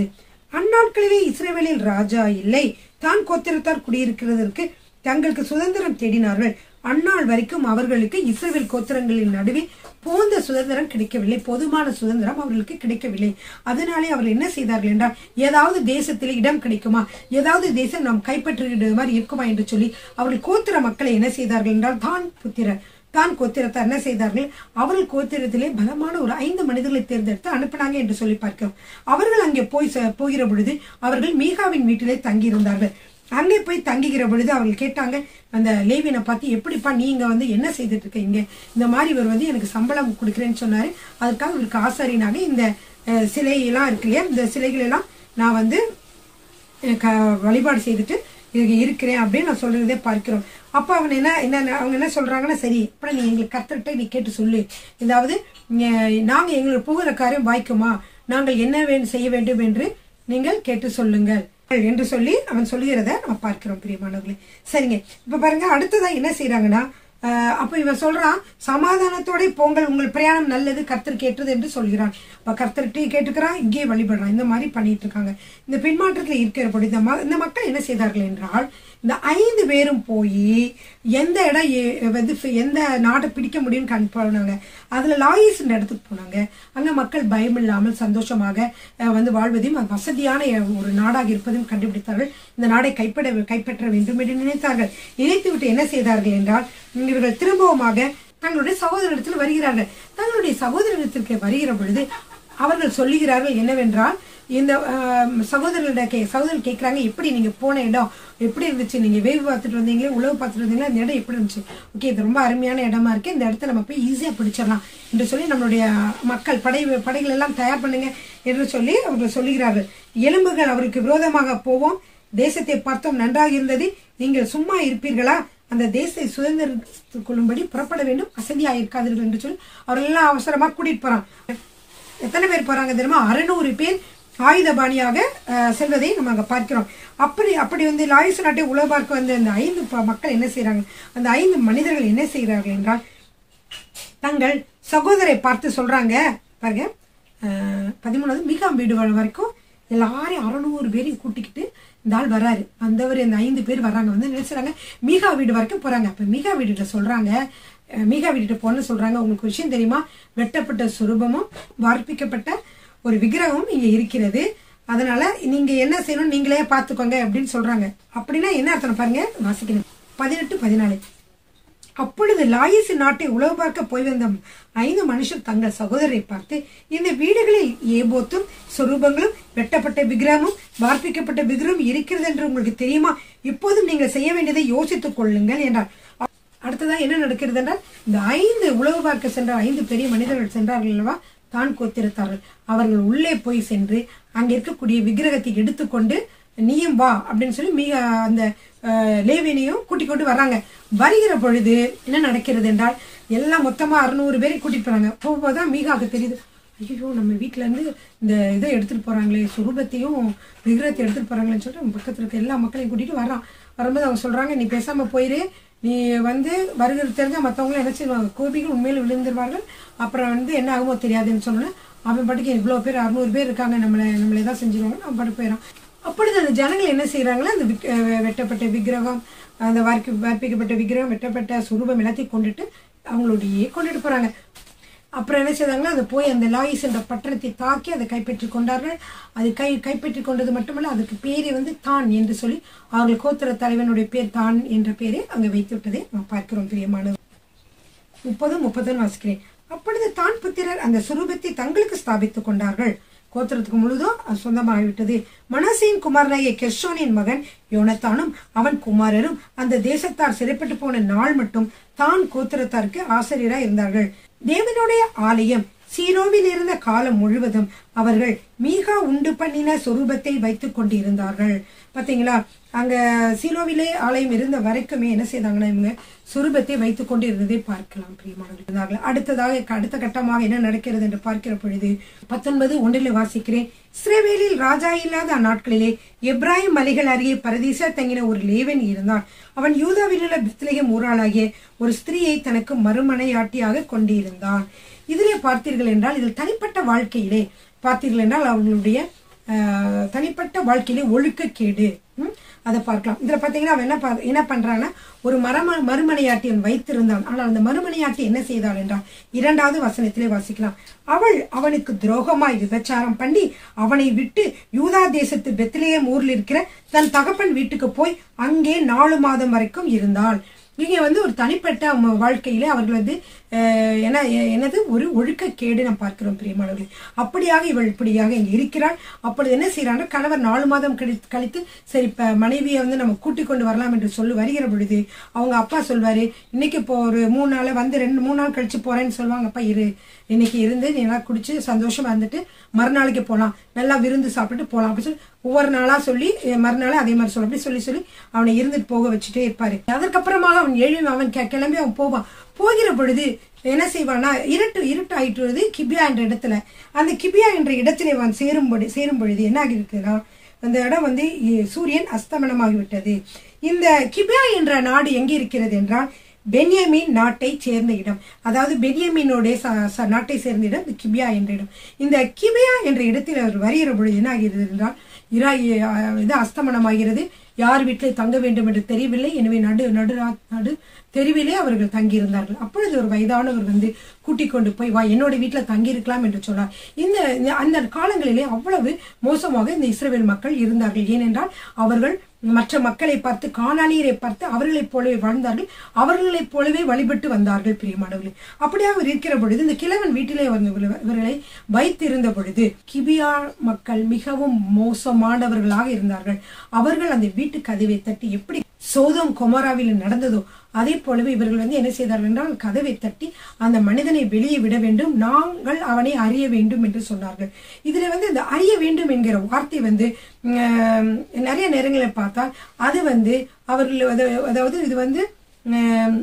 அந்நாட்களிலே இஸ்ரேவேலில் ராஜா இல்லை தான் கோத்திரத்தார் குடியிருக்கிறதற்கு தங்களுக்கு சுதந்திரம் தேடினார்கள் அந்நாள் வரைக்கும் அவர்களுக்கு இஸ்ரேல் கோத்திரங்களின் நடுவே போந்த சுதந்திரம் கிடைக்கவில்லை பொதுமான சுதந்திரம் அவர்களுக்கு கிடைக்கவில்லை அதனாலே அவர்கள் என்ன செய்தார்கள் என்றால் ஏதாவது தேசத்தில் இடம் கிடைக்குமா ஏதாவது தேசம் நாம் கைப்பற்றுகிற மாதிரி இருக்குமா என்று சொல்லி அவர்கள் கோத்திர மக்களை என்ன செய்தார்கள் என்றால் தான் புத்திரர் தான் கோத்திரத்தார் என்ன செய்தார்கள் அவர்கள் கோத்திரத்திலே பலமான ஒரு ஐந்து மனிதர்களை தேர்ந்தெடுத்து அனுப்பினாங்க என்று சொல்லி பார்க்கிறோம் அவர்கள் அங்கே போய் ச- போகிற பொழுது அவர்கள் மீகாவின் வீட்டிலே தங்கியிருந்தார்கள் அங்கே போய் தங்குகிற பொழுது அவர்கள் கேட்டாங்க அந்த லேவியனை பார்த்து எப்படிப்பா நீங்க வந்து என்ன செய்துட்டு இருக்கீங்க இந்த மாதிரி இவர் வந்து எனக்கு சம்பளம் கொடுக்குறேன்னு சொன்னாரு அதுக்காக இவருக்கு ஆசாரியனாக இந்த அஹ், சிலையெல்லாம் இருக்கு இல்லையா இந்த சிலைகள் எல்லாம் நான் வந்து க- வழிபாடு செய்துட்டு இங்க இருக்கிறேன் அப்படின்னு நான் சொல்றதே பார்க்கிறோம் அப்ப அவன் என்ன என்ன அவங்க என்ன சொல்றாங்கன்னா சரி அப்புறம் நீ எங்களுக்கு கத்துக்கிட்ட நீ கேட்டு சொல்லு இதாவது அஹ், நாங்க எங்களுக்கு போகிற காரியம் வாய்க்குமா நாங்கள் என்ன வேண்டும் செய்ய வேண்டும் என்று நீங்கள் கேட்டு சொல்லுங்கள் என்று சொல்லி அவன் சொல்லுகிறத நம்ம பார்க்கிறோம் பிரியமானவர்களே சரிங்க இப்ப பாருங்க அடுத்ததா என்ன செய்யறாங்கன்னா ஆஹ் அப்ப இவன் சொல்றான் சமாதானத்தோட போங்கள் உங்கள் பிரயாணம் நல்லது கர்த்தர் கேட்டது என்று சொல்கிறான் அப்ப கர்த்தர்கிட்ட கேட்டுக்கிறான் இங்கே வழிபடுறான் இந்த மாதிரி பண்ணிட்டு இருக்காங்க இந்த பின்மாற்றத்துல இருக்கிற பொழுது இந்த ம- இந்த மக்கள் என்ன செய்தார்கள் என்றால் இந்த ஐந்து பேரும் போய் எந்த இடம் எ- வந்து ஃபி- எந்த நாட்டை பிடிக்க முடியும்னு கண் போனாங்க அதுல லாயிஸ் இடத்துக்கு போனாங்க அங்க மக்கள் பயம் இல்லாமல் சந்தோஷமாக அஹ், வந்து வாழ்வதையும் அது வசதியான ஒரு நாடாக இருப்பதையும் கண்டுபிடித்தார்கள் இந்த நாடை கைப்பட கைப்பற்ற வேண்டும் என்று நினைத்தார்கள் நினைத்து விட்டு என்ன செய்தார்கள் என்றால் இவர்கள் திரும்பவுமாக தங்களுடைய சகோதரத்தில் வருகிறார்கள் தங்களுடைய சகோதரத்திற்கு வருகிற பொழுது அவர்கள் சொல்லுகிறார்கள் என்னவென்றால் இந்த ஆஹ், சகோதரர்களிட கே சகோதரர் கேட்குறாங்க எப்படி நீங்க போன இடம் எப்படி இருந்துச்சு நீங்க வேவு பார்த்துட்டு வந்தீங்களே உழவு பார்த்துட்டு வந்தீங்களா இந்த இடம் எப்படி இருந்துச்சு ஓகே இது ரொம்ப அருமையான இடமா இருக்கு இந்த இடத்த நம்ம போய் ஈஸியா பிடிச்சிடலாம் என்று சொல்லி நம்மளுடைய மக்கள் படை படைகள் எல்லாம் தயார் பண்ணுங்க என்று சொல்லி அவர்கள் சொல்லுகிறார்கள் எலும்புகள் அவருக்கு விரோதமாக போவோம் தேசத்தை பார்த்தோம் நன்றாக இருந்தது நீங்கள் சும்மா இருப்பீர்களா அந்த தேசத்தை சுதந்திரத்துக் கொள்ளும்படி புறப்பட வேண்டும் அசதியா இருக்காதீர்கள் என்று சொல்லி அவர்கள் எல்லாம் அவசரமா கூட்டிட்டு போறாங்க எத்தனை பேர் போறாங்க தெரியுமா அறுநூறு பேர் ஆயுதபாணியாக அஹ், செல்வதை நம்ம அங்க பார்க்கிறோம் அப்படி அப்படி வந்து லாயுசு நாட்டை உலக பார்க்க வந்த அந்த ஐந்து ப- மக்கள் என்ன செய்றாங்க அந்த ஐந்து மனிதர்கள் என்ன செய்கிறார்கள் என்றால் தங்கள் சகோதரை பார்த்து சொல்றாங்க பாருங்க அஹ், பதிமூணாவது மிக வீடு வ- வரைக்கும் எல்லாரையும் அறநூறு பேரையும் கூட்டிக்கிட்டு இந்த ஆள் வராரு வந்தவர் இந்த ஐந்து பேர் வர்றாங்க வந்து நினைச்சுறாங்க மீகா வீடு வரைக்கும் போறாங்க அப்ப மீகா வீடுகிட்ட சொல்றாங்க அஹ், மீகா வீட்டுகிட்ட போன சொல்றாங்க உங்களுக்கு ஒரு விஷயம் தெரியுமா வெட்டப்பட்ட சுரூபமும் வார்ப்பிக்கப்பட்ட ஒரு விக்கிரகமும் இங்க இருக்கிறது அதனால நீங்க என்ன செய்யணும் நீங்களே பார்த்துக்கோங்க அப்படின்னு சொல்றாங்க அப்படின்னா என்ன அர்த்தம் பாருங்க வாசிக்கணும் பதினெட்டு பதினாலு அப்பொழுது லாயிசு நாட்டை உளவு பார்க்க போய் வந்த ஐந்து மனுஷர் தங்கள் சகோதரரை பார்த்து இந்த வீடுகளில் ஏபோத்தும் சொரூபங்களும் வெட்டப்பட்ட விக்கிரகமும் வார்ப்பிக்கப்பட்ட விக்கிரகம் இருக்கிறது என்று உங்களுக்கு தெரியுமா இப்போதும் நீங்கள் செய்ய வேண்டியதை யோசித்துக் கொள்ளுங்கள் என்றார் அ- அடுத்ததா என்ன நடக்கிறது என்றால் இந்த ஐந்து உளவு பார்க்க சென்ற ஐந்து பெரிய மனிதர்கள் சென்றார்கள் அல்லவா தான் கோத்திருத்தார்கள் அவர்கள் உள்ளே போய் சென்று அங்க இருக்கக்கூடிய விக்கிரகத்தை எடுத்துக்கொண்டு நீயும் வா அப்படின்னு சொல்லி மிக அந்த அஹ், லேவியனையும் கூட்டிக் கொண்டு வர்றாங்க வருகிற பொழுது என்ன நடக்கிறது என்றால் எல்லாம் மொத்தமா அறுநூறு பேரை கூட்டிட்டு போறாங்க போகும்போதுதான் மீகாவுக்கு தெரியுது ஐயோ நம்ம வீட்ல இருந்து இந்த இதை எடுத்துட்டு போறாங்களே சுரூபத்தையும் விக்கிரகத்தை எடுத்துட்டு போறாங்களேன்னு சொல்லிட்டு பக்கத்துல இருக்க எல்லா மக்களையும் கூட்டிட்டு வர்றான் வரும்போது அவங்க சொல்றாங்க நீ பேசாம போயிரு நீ வந்து வருகிறது தெரிஞ்சா மற்றவங்களும் என்ன செய்வாங்க கோபிகள் உண்மையில விழுந்துருவார்கள் அப்புறம் வந்து என்ன ஆகுமோ தெரியாதுன்னு சொன்னேன் அவன் பாட்டுக்கு இவ்வளோ பேர் அறுநூறு பேர் இருக்காங்க நம்மளை நம்மளை தான் செஞ்சிருவாங்க அவன் பாட்டு போயிடறான் அப்பொழுது அந்த ஜனங்கள் என்ன செய்யறாங்களோ அந்த விக்- அஹ் வெட்டப்பட்ட விக்கிரகம் அந்த வார்க்கி வார்ப்பிக்கப்பட்ட விக்கிரகம் வெட்டப்பட்ட சுரூபம் எல்லாத்தையும் கொண்டுட்டு அவங்களுடைய கொண்டுட்டு போறாங்க அப்புறம் என்ன செய்தாங்கன்னா அது போய் அந்த லாயிஸ் என்ற பட்டணத்தை தாக்கி அதை கைப்பற்றி கொண்டார்கள் அது கை கைப்பற்றி கொண்டது மட்டுமல்ல அதுக்கு பேரை வந்து தான் என்று சொல்லி அவர்கள் கோத்திர தலைவனுடைய பேர் தான் என்ற பேரை அங்கே வைத்து விட்டதை நாம் பார்க்கிறோம் பிரியமானவர் முப்பது முப்பதுன்னு வாசிக்கிறேன் அப்பொழுது தான் புத்திரர் அந்த சுரூபத்தை தங்களுக்கு ஸ்தாபித்துக் கொண்டார்கள் கோத்திரத்துக்கு முழுதும் அது சொந்தமாகிவிட்டது மனசையின் குமாரனாகிய கெர்ஷோனின் மகன் யோனத்தானும் அவன் குமாரரும் அந்த தேசத்தார் சிறைப்பட்டு போன நாள் மட்டும் தான் கோத்திரத்தாருக்கு ஆசிரியராய் இருந்தார்கள் தேவனுடைய ஆலயம் சீரோவில் இருந்த காலம் முழுவதும் அவர்கள் மீகா உண்டு பண்ணின சொரூபத்தை வைத்துக் கொண்டிருந்தார்கள் பாத்தீங்களா அங்க சீலோவிலே ஆலயம் இருந்த வரைக்குமே என்ன செய்தாங்கன்னா இவங்க சுரூபத்தை வைத்துக் கொண்டு இருந்ததை பார்க்கலாம் பிரியமானவர்கள் இருந்தார்கள் அடுத்ததாக அடுத்த கட்டமாக என்ன நடக்கிறது என்று பார்க்கிற பொழுது பத்தொன்பது ஒன்றில் வாசிக்கிறேன் இஸ்ரேவேலில் ராஜா இல்லாத அந்நாட்களிலே எப்ராஹிம் மலைகள் அருகே பரதீசா தங்கின ஒரு லேவன் இருந்தான் அவன் யூதாவில் உள்ள பித்லேகம் ஊராளாகிய ஒரு ஸ்திரீயை தனக்கு மறுமனையாட்டியாக கொண்டிருந்தான் இதிலே பார்த்தீர்கள் என்றால் இதில் தனிப்பட்ட வாழ்க்கையிலே பார்த்தீர்கள் என்றால் அவர்களுடைய ஆஹ், தனிப்பட்ட வாழ்க்கையிலே ஒழுக்கக்கேடு ம், அதை பார்க்கலாம் இதுல பாத்தீங்கன்னா அவன் என்ன பா- என்ன பண்றான்னா ஒரு மரம மறுமனையாட்டி அவன் வைத்திருந்தான் ஆனால் அந்த மறுமனையாட்டி என்ன செய்தாள் என்றால் இரண்டாவது வசனத்திலே வாசிக்கலாம் அவள் அவனுக்கு துரோகமாய் விபச்சாரம் பண்ணி அவனை விட்டு யூதா தேசத்து பெத்லேயம் ஊரில் இருக்கிற தன் தகப்பன் வீட்டுக்கு போய் அங்கே நாலு மாதம் வரைக்கும் இருந்தாள் இங்க வந்து ஒரு தனிப்பட்ட ம- வாழ்க்கையில அவர்கள் வந்து அஹ், என்ன எ- என்னது ஒரு ஒழுக்கக்கேடு நாம் பார்க்கிறோம் பிரியமானவர்களே அப்படியாக இவள் இப்படியாக இங்க இருக்கிறாள் அப்பொழுது என்ன செய்யறாங்க கணவர் நாலு மாதம் கழித்து கழித்து சரி இப்ப மனைவியை வந்து நம்ம கூட்டிக் கொண்டு வரலாம் என்று சொல்லி வருகிற பொழுது அவங்க அப்பா சொல்வாரு இன்னைக்கு இப்போ ஒரு மூணு நாள் வந்து ரெண்டு மூணு நாள் கழிச்சு போறேன்னு சொல்லுவாங்க அப்பா இரு இன்னைக்கு இருந்து நீ எல்லாம் குடிச்சு சந்தோஷமா இருந்துட்டு மறுநாளைக்கு போலாம் நல்லா விருந்து சாப்பிட்டுட்டு போலாம் அப்படி சொல்லி ஒவ்வொரு நாளா சொல்லி அஹ், மறுநாள் அதே மாதிரி சொல்ல அப்படி சொல்லி சொல்லி அவனை இருந்துட்டு போக வச்சுட்டே இருப்பாரு அதற்கப்புறமாக அவன் எழுவி அவன் கி- கிளம்பி அவன் போவான் போகிற பொழுது என்ன செய்வானா இருட்டு இருட்டு ஆயிட்டு வருது கிபியா என்ற இடத்துல அந்த கிபியா என்ற இடத்திலே அவன் சேரும் பொழுது சேரும் பொழுது என்ன ஆகியிருக்குன்னா அந்த இடம் வந்து இ- சூரியன் அஸ்தமனமாகிவிட்டது இந்த கிபியா என்ற நாடு எங்கே இருக்கிறது என்றால் பென்யமீன் நாட்டை சேர்ந்த இடம் அதாவது பென்யமீனோடைய ச- ச- நாட்டை சேர்ந்த இடம் இந்த கிபியா என்ற இடம் இந்த கிபியா என்ற இடத்தில் அவர் வருகிற பொழுது என்ன ஆகிறது என்றால் இரா அஹ், இது அஸ்தமனமாகிறது யார் வீட்டில் தங்க வேண்டும் என்று தெரியவில்லை எனவே நடு நடு நடு தெருவிலே அவர்கள் தங்கியிருந்தார்கள் அப்பொழுது ஒரு வயதானவர் வந்து கூட்டிக் கொண்டு போய் வா என்னோட வீட்டில் தங்கியிருக்கலாம் என்று சொன்னார் இந்த இந்த- அந்த காலங்களிலே அவ்வளவு மோசமாக இந்த இஸ்ரவேல் மக்கள் இருந்தார்கள் ஏனென்றால் அவர்கள் மற்ற மக்களை பார்த்து காணானியரை பார்த்து அவர்களைப் போலவே வாழ்ந்தார்கள் அவர்களைப் போலவே வழிபட்டு வந்தார்கள் பிரியமானவர்களே அப்படியாக அவர் இருக்கிற பொழுது இந்த கிழவன் வீட்டிலே வந்து இவர்களை- இவர்களை வைத்திருந்த பொழுது கிபியா மக்கள் மிகவும் மோசமானவர்களாக இருந்தார்கள் அவர்கள் அந்த வீட்டு கதவை தட்டி எப்படி சோதம் கொமராவில் நடந்ததோ அதே போலவே இவர்கள் வந்து என்ன செய்தார்கள் என்றால் கதவை தட்டி அந்த மனிதனை வெளியே விட வேண்டும் நாங்கள் அவனை அறிய வேண்டும் என்று சொன்னார்கள் இதுல வந்து இந்த அறிய வேண்டும் என்கிற வார்த்தை வந்து உம், நிறைய நேரங்களில் பார்த்தால் அது வந்து அவர்கள் அத- அதாவது இது வந்து உம்,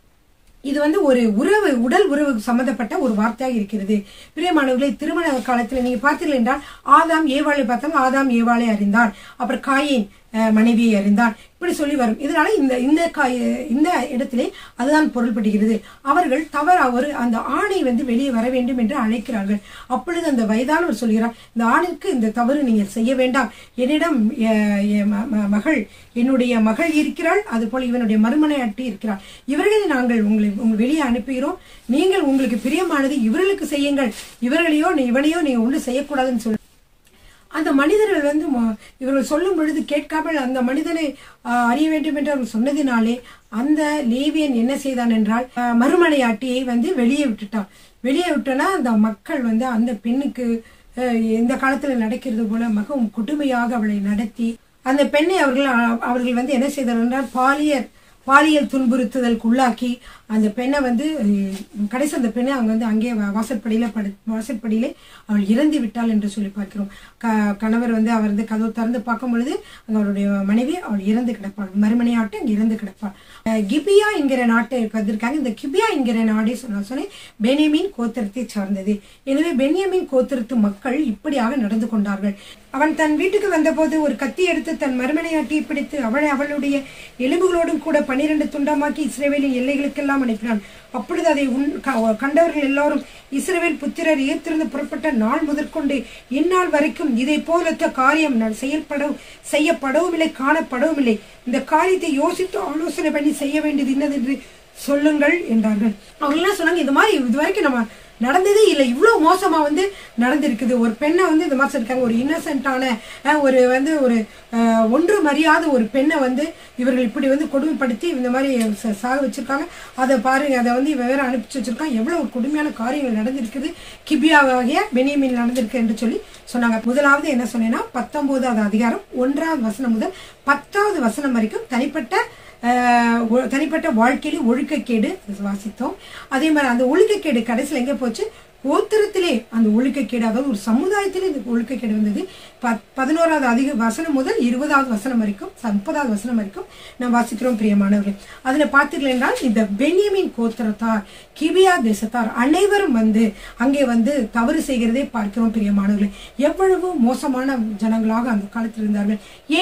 இது வந்து ஒரு உறவு உடல் உறவு சம்பந்தப்பட்ட ஒரு வார்த்தையாக இருக்கிறது பிரியமானவர்களை திருமண காலத்தில் நீங்க பார்த்தீர்கள் என்றால் ஆதாம் ஏவாளை பார்த்தால் ஆதாம் ஏவாளை அறிந்தான் அப்புறம் காயின் அஹ், மனைவியை அறிந்தான் இப்படி சொல்லி வரும் இதனால இந்த இந்த காய் இந்த இடத்திலே அதுதான் பொருள்படுகிறது அவர்கள் தவற ஒரு அந்த ஆணை வந்து வெளியே வர வேண்டும் என்று அழைக்கிறார்கள் அப்பொழுது அந்த வயதானவர் சொல்கிறார் இந்த ஆணிற்கு இந்த தவறு நீங்கள் செய்ய வேண்டாம் என்னிடம் அஹ், என் ம- ம- மகள் என்னுடைய மகள் இருக்கிறாள் அதுபோல இவனுடைய மறுமனை அட்டி இருக்கிறாள் இவர்களை நாங்கள் உங்களை உங்கள் வெளியே அனுப்புகிறோம் நீங்கள் உங்களுக்கு பிரியமானது இவர்களுக்கு செய்யுங்கள் இவர்களையோ நீ- இவனையோ நீங்க ஒன்றும் செய்யக்கூடாதுன்னு சொல்லி அந்த மனிதர்கள் வந்து ம- இவர்கள் சொல்லும் பொழுது கேட்காமல் அந்த மனிதனை ஆஹ், அறிய வேண்டும் என்று அவர்கள் சொன்னதினாலே அந்த லேவியன் என்ன செய்தான் என்றால் ஆஹ், மறுமனையாட்டியை வந்து வெளியே விட்டுட்டான் வெளியே விட்டனா அந்த மக்கள் வந்து அந்த பெண்ணுக்கு ஆஹ், இந்த காலத்துல நடக்கிறது போல மிகவும் கொடுமையாக அவளை நடத்தி அந்த பெண்ணை அவர்கள் அ- அவர்கள் வந்து என்ன செய்தார்கள் என்றால் பாலியர் பாலியல் துன்புறுத்துதலுக்கு உள்ளாக்கி அந்த பெண்ணை வந்து அஹ், கடைசி அந்த பெண்ணை அவங்க வந்து அங்கே வா- வாசற்படியில படு வாசற்படியிலே அவள் இறந்து விட்டாள் என்று சொல்லி பார்க்கிறோம் க கணவர் வந்து அவர் வந்து கதவு திறந்து பார்க்கும் பொழுது அங்க அவருடைய மனைவி அவள் இறந்து கிடப்பாள் மறுமனையாட்டு அங்கே இறந்து கிடப்பாள் அஹ், கிபியா என்கிற நாட்டை வந்திருக்காங்க இந்த கிபியா என்கிற நாடே சொன்ன சொன்னேன் பெனியமின் கோத்திரத்தை சார்ந்தது எனவே பென்யமின் கோத்திரத்து மக்கள் இப்படியாக நடந்து கொண்டார்கள் அவன் தன் வீட்டுக்கு வந்தபோது ஒரு கத்தி எடுத்து தன் மறுமனையாட்டியை பிடித்து அவளை அவளுடைய எலும்புகளோடும் கூட பன்னிரண்டு துண்டமாக்கி இஸ்ரேவேலின் எல்லைகளுக்கெல்லாம் அனுப்பினான் அப்பொழுது அதை உன் க- கண்டவர்கள் எல்லாரும் இஸ்ரவேல் புத்திரர் ஏத்திருந்து புறப்பட்ட நாள் முதற்கொண்டு இந்நாள் வரைக்கும் இதை போலத்த காரியம் நான் செயல்படவும் செய்யப்படவும் இல்லை காணப்படவும் இல்லை இந்த காரியத்தை யோசித்து ஆலோசனை பண்ணி செய்ய வேண்டியது என்னதென்று சொல்லுங்கள் என்றார்கள் அவங்க என்ன சொன்னாங்க இது மாதிரி இது வரைக்கும் நம்ம நடந்ததே இல்லை இவ்வளவு மோசமா வந்து நடந்திருக்குது ஒரு பெண்ணை வந்து இந்த மாதிரி இருக்காங்க ஒரு இன்னசென்ட்டான ஒரு வந்து ஒரு அஹ், ஒன்று மரியாத ஒரு பெண்ணை வந்து இவர்கள் இப்படி வந்து கொடுமைப்படுத்தி இந்த மாதிரி ச- சாக வச்சிருக்காங்க அதை பாருங்க அதை வந்து இவன் வேற அனுப்பிச்சு வச்சிருக்கான் எவ்வளவு ஒரு கொடுமையான காரியங்கள் நடந்திருக்குது கிபியாவாகிய பெனியமின் நடந்திருக்கு என்று சொல்லி சொன்னாங்க முதலாவது என்ன சொன்னேன்னா பத்தொன்பதாவது அதிகாரம் ஒன்றாவது வசனம் முதல் பத்தாவது வசனம் வரைக்கும் தனிப்பட்ட ஆஹ் ஒ- தனிப்பட்ட வாழ்க்கையில ஒழுக்கக்கேடு அது வாசித்தோம் அதே மாதிரி அந்த ஒழுக்கக்கேடு கடைசியில் எங்க போச்சு கோத்திரத்திலே அந்த ஒழுக்கக்கேடு அதாவது ஒரு சமுதாயத்திலே இந்த ஒழுக்கக்கேடு வந்தது ப- பதினோராவது அதிக வசனம் முதல் இருபதாவது வசனம் வரைக்கும் ச- முப்பதாவது வசனம் வரைக்கும் நாம் வாசிக்கிறோம் பிரியமானவர்கள் அதுல பார்த்தீர்கள் என்றால் இந்த பென்யமின் கோத்திரத்தார் கிபியா தேசத்தார் அனைவரும் வந்து அங்கே வந்து தவறு செய்கிறதை பார்க்கிறோம் பிரியமானவர்களே எவ்வளவு மோசமான ஜனங்களாக அந்த காலத்தில் இருந்தார்கள் ஏன்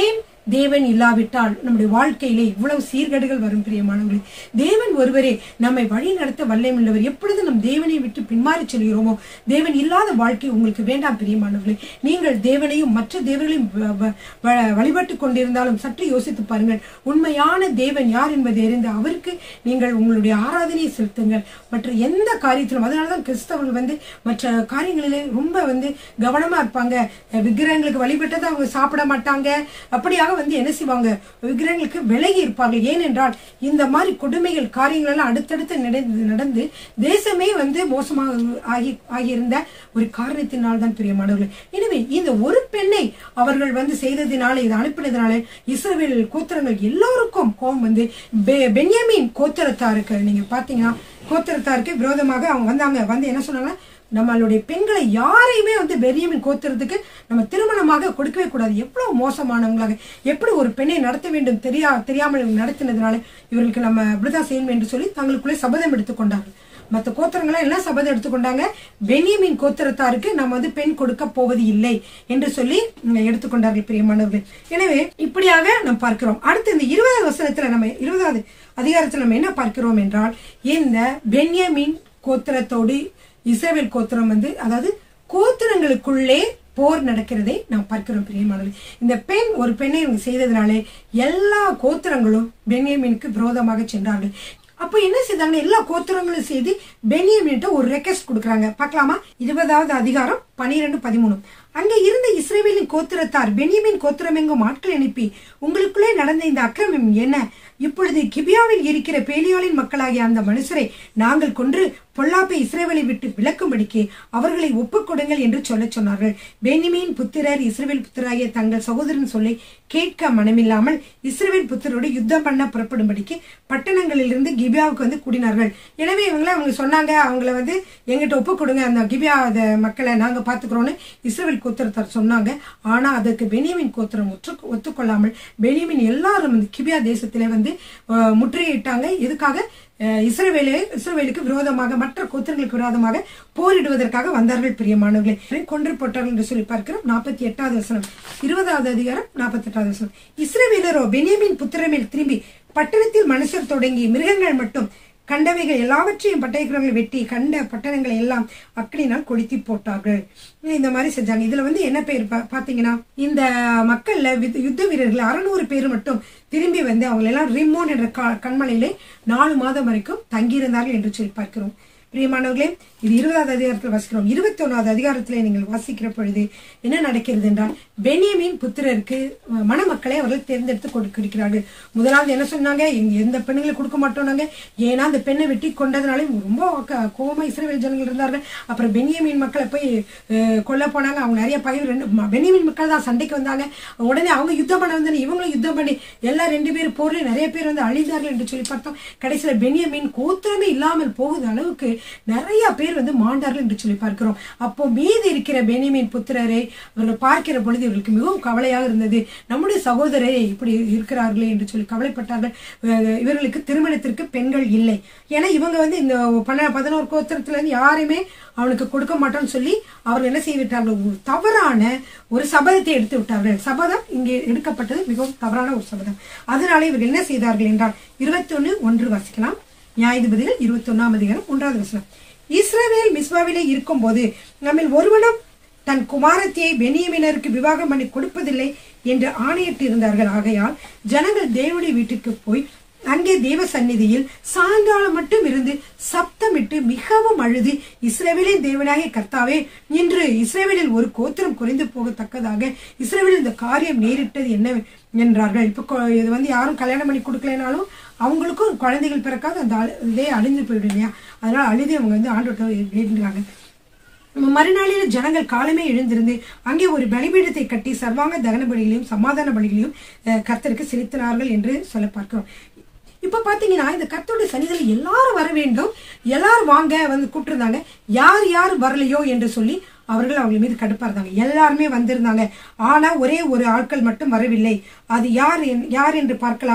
தேவன் இல்லாவிட்டால் நம்முடைய வாழ்க்கையிலே இவ்வளவு சீர்கேடுகள் வரும் பிரியமானவர்களே தேவன் ஒருவரே நம்மை வழி நடத்த வல்லமுள்ளவர் எப்பொழுது நம் தேவனை விட்டு பின்மாறி செல்கிறோமோ தேவன் இல்லாத வாழ்க்கை உங்களுக்கு வேண்டாம் பிரியமானவர்களே நீங்கள் தேவனையும் மற்ற தேவர்களையும் வ- வ- வ- வழிபட்டு கொண்டிருந்தாலும் சற்று யோசித்து பாருங்கள் உண்மையான தேவன் யார் என்பதை அறிந்து அவருக்கு நீங்கள் உங்களுடைய ஆராதனையை செலுத்துங்கள் மற்ற எந்த காரியத்திலும் அதனாலதான் கிறிஸ்தவர்கள் வந்து மற்ற காரியங்களிலே ரொம்ப வந்து கவனமா இருப்பாங்க அஹ் விக்கிரகங்களுக்கு வழிபட்டதை அவங்க சாப்பிட மாட்டாங்க அப்படியாக வந்து என்ன செய்வாங்க விக்கிரகங்களுக்கு விலகி இருப்பார்கள் ஏனென்றால் இந்த மாதிரி கொடுமைகள் காரியங்கள் எல்லாம் அடுத்தடுத்து நடந்து நடந்து தேசமே வந்து மோசமாக ஆகி ஆகியிருந்த ஒரு காரணத்தினால் தான் பிரியமானவர்கள் எனவே இந்த ஒரு பெண்ணை அவர்கள் வந்து செய்ததினால இதை அனுப்பினதுனால இஸ்ரவேல் கோத்திரங்கள் எல்லோருக்கும் கோபம் வந்து பெ- பென்யமீன் கோத்திரத்தாருக்கு நீங்க பாத்தீங்கன்னா கோத்திரத்தாருக்கு விரோதமாக அவங்க வந்தாங்க வந்து என்ன சொன்னாங்க நம்மளுடைய பெண்களை யாரையுமே வந்து பெரியமின் கோத்திரத்துக்கு நம்ம திருமணமாக கொடுக்கவே கூடாது எவ்வளவு மோசமானவங்களாக எப்படி ஒரு பெண்ணை நடத்த வேண்டும் தெரியா தெரியாமல் இவங்க நடத்தினதுனால இவர்களுக்கு நம்ம இப்படிதான் செய்யணும் என்று சொல்லி தங்களுக்குள்ளே சபதம் எடுத்துக்கொண்டார்கள் மற்ற கோத்திரங்களாம் என்ன சபதம் எடுத்துக்கொண்டாங்க பெனியமின் கோத்திரத்தாருக்கு நம்ம வந்து பெண் கொடுக்க போவது இல்லை என்று சொல்லி உம், எடுத்துக்கொண்டார்கள் பிரியமானவர்கள் எனவே இப்படியாக நாம் பார்க்கிறோம் அடுத்து இந்த இருபதாவது வசனத்துல நம்ம இருபதாவது அதிகாரத்துல நம்ம என்ன பார்க்கிறோம் என்றால் இந்த பென்யமின் கோத்திரத்தோடு இஸ்ரவேல் கோத்திரம் வந்து அதாவது கோத்திரங்களுக்குள்ளே போர் நடக்கிறதை நாம் பார்க்கிறோம் பிரியமானவர்கள் இந்த பெண் ஒரு பெண்ணை இவங்க செய்ததுனாலே எல்லா கோத்திரங்களும் பென்யமீனுக்கு விரோதமாக சென்றார்கள் அப்போ என்ன செய்தாங்க எல்லா கோத்திரங்களும் செய்து பென்யமீன்ட்ட ஒரு ரெக்வஸ்ட் கொடுக்குறாங்க பார்க்கலாமா இருபதாவது அதிகாரம் பனிரெண்டு பதிமூணு அங்கே இருந்த இஸ்ரேவேலின் கோத்திரத்தார் பென்யமின் கோத்திரம் எங்கும் ஆட்கள் அனுப்பி உங்களுக்குள்ளே நடந்த இந்த அக்கிரமம் என்ன இப்பொழுது கிபியாவில் இருக்கிற பேலியாளின் மக்களாகிய அந்த மனுஷரை நாங்கள் கொன்று பொல்லாப்பை இஸ்ரேவேலை விட்டு விலக்கும்படிக்கு அவர்களை ஒப்புக்கொடுங்கள் என்று சொல்லச் சொன்னார்கள் பென்யமீன் புத்திரர் இஸ்ரேவேல் புத்திராகிய தங்கள் சகோதரன் சொல்லை கேட்க மனமில்லாமல் இஸ்ரேவேல் புத்திரோடு யுத்தம் பண்ண புறப்படும்படிக்கு பட்டணங்களிலிருந்து கிபியாவுக்கு வந்து கூடினார்கள் எனவே இவங்கள அவங்க சொன்னாங்க அவங்கள வந்து எங்கிட்ட ஒப்பு கொடுங்க அந்த கிபியா அந்த மக்களை நாங்க பாத்துக்கிறோம்னு இஸ்ரேல் கோத்திரத்தார் சொன்னாங்க ஆனா அதற்கு பெனியமின் கோத்திரம் ஒற்று ஒத்துக்கொள்ளாமல் பெனியமின் எல்லாரும் வந்து கிபியா தேசத்திலே வந்து அஹ், முற்றுகையிட்டாங்க எதுக்காக அஹ், இஸ்ரவேலே இஸ்ரவேலுக்கு விரோதமாக மற்ற கோத்திரங்களுக்கு விரோதமாக போரிடுவதற்காக வந்தார்கள் பிரியமானவர்களே கொன்று போட்டார்கள் என்று சொல்லி பார்க்கிறோம் நாற்பத்தி எட்டாவது வசனம் இருபதாவது அதிகாரம் நாற்பத்தி எட்டாவது வசனம் இஸ்ரவேலரோ பெனியமின் புத்திரமேல் திரும்பி பட்டணத்தில் மனுஷர் தொடங்கி மிருகங்கள் மட்டும் கண்டவைகள் எல்லாவற்றையும் பட்டயக்கிரங்களை வெட்டி கண்ட பட்டணங்களை எல்லாம் அக்னினால் கொளுத்தி போட்டார்கள் இந்த மாதிரி செஞ்சாங்க இதுல வந்து என்ன பேர் பா- பாத்தீங்கன்னா இந்த மக்கள்ல வித்- யுத்த வீரர்கள் அறுநூறு பேர் மட்டும் திரும்பி வந்து அவங்க எல்லாம் ரிமோன் என்ற கா- கண்மலையிலே நாலு மாதம் வரைக்கும் தங்கியிருந்தார்கள் என்று சொல்லி பார்க்கிறோம் பிரியமானவர்களே இது இருபதாவது அதிகாரத்தில் வாசிக்கிறோம் இருபத்தி ஒன்னாவது அதிகாரத்திலே நீங்கள் வாசிக்கிற பொழுது என்ன நடக்கிறது என்றால் பெனியமின் புத்திரருக்கு அஹ், மணமக்களை அவர்கள் தேர்ந்தெடுத்து கொடுக்கிறார்கள் முதலாவது என்ன சொன்னாங்க இங்க எந்த பெண்ணுங்களை கொடுக்க மாட்டோம்னாங்க ஏன்னா அந்த பெண்ணை வெட்டி கொண்டதுனால இவங்க ரொம்ப க- கோவமா இஸ்ரேல் ஜனங்கள் இருந்தார்கள் அப்புறம் பெனியமின் மக்களை போய் அஹ், கொல்ல போனாங்க அவங்க நிறைய பகை ரெண்டு ம- பெனியமின் மக்கள் தான் சண்டைக்கு வந்தாங்க உடனே அவங்க யுத்தம் பண்ண வந்தாங்க இவங்களும் யுத்தம் பண்ணி எல்லாம் ரெண்டு பேர் போர்ல நிறைய பேர் வந்து அழிந்தார்கள் என்று சொல்லி பார்த்தோம் கடைசியில பெனியமின் கோத்திரமே இல்லாமல் போகுது அளவுக்கு நிறைய பேர் வந்து மாண்டார்கள் என்று சொல்லி பார்க்கிறோம் அப்போ மீதி இருக்கிற பெனியமின் புத்திரரை அவர்கள் பார்க்கிற பொழுது இவர்களுக்கு மிகவும் கவலையாக இருந்தது நம்முடைய சகோதரரை இப்படி இருக்கிறார்களே என்று சொல்லி கவலைப்பட்டார்கள் அஹ் இவர்களுக்கு திருமணத்திற்கு பெண்கள் இல்லை ஏன்னா இவங்க வந்து இந்த பன்ன பதினோரு கோத்திரத்துல இருந்து யாரையுமே அவனுக்கு கொடுக்க மாட்டோம்னு சொல்லி அவர்கள் என்ன செய்து விட்டார்கள் ஒரு தவறான ஒரு சபதத்தை எடுத்து விட்டார்கள் சபதம் இங்கே எடுக்கப்பட்டது மிகவும் தவறான ஒரு சபதம் அதனால இவர்கள் என்ன செய்தார்கள் என்றால் இருபத்தி ஒன்று வாசிக்கலாம் நியாயாதிபதிகள் இருபத்தி ஒன்னாம் அதிகாரம் ஒன்றாவது வசனம் இஸ்ரவேல் மிஸ்வாவிலே இருக்கும்போது நம்மில் ஒருவனும் தன் குமாரத்தியை பெனியமினருக்கு விவாகம் பண்ணி கொடுப்பதில்லை என்று ஆணையிட்டு இருந்தார்கள் ஆகையால் ஜனங்கள் தேவனுடைய வீட்டுக்கு போய் அங்கே தேவ சந்நிதியில் சாயங்காலம் மட்டும் இருந்து சப்தமிட்டு மிகவும் அழுது இஸ்ரேவேலின் தேவனாகிய கர்த்தாவே இன்று இஸ்ரேவேலில் ஒரு கோத்திரம் குறைந்து போகத்தக்கதாக இஸ்ரேவேலில் இந்த காரியம் நேரிட்டது என்ன என்றார்கள் இப்போ கொ- இது வந்து யாரும் கல்யாணம் பண்ணி கொடுக்கலனாலும் அவங்களுக்கும் குழந்தைகள் பிறக்காது அந்த அழு- இதே அழிந்து போயிடும் இல்லையா அதனால அழுது அவங்க வந்து ஆண்டு வேண்டுறாங்க மறுநாளில் ஜனங்கள் காலமே எழுந்திருந்து அங்கே ஒரு பலிபீடத்தை கட்டி சர்வாங்க தகன பலிகளையும் சமாதான பலிகளையும் அஹ், கர்த்தருக்கு செலுத்தினார்கள் என்று சொல்ல பார்க்கிறோம் இப்ப பாத்தீங்கன்னா இந்த கர்த்தருடைய சன்னிதியில் எல்லாரும் வர வேண்டும் எல்லாரும் வாங்க வந்து கூப்பிட்டுருந்தாங்க யார் யார் வரலையோ என்று சொல்லி அவர்கள் அவங்க மீது கடுப்பா இருந்தாங்க எல்லாருமே வந்திருந்தாங்க ஆனா ஒரே ஒரு ஆட்கள் மட்டும் வரவில்லை அது யார் என்- யார் என்று பார்க்கலாமா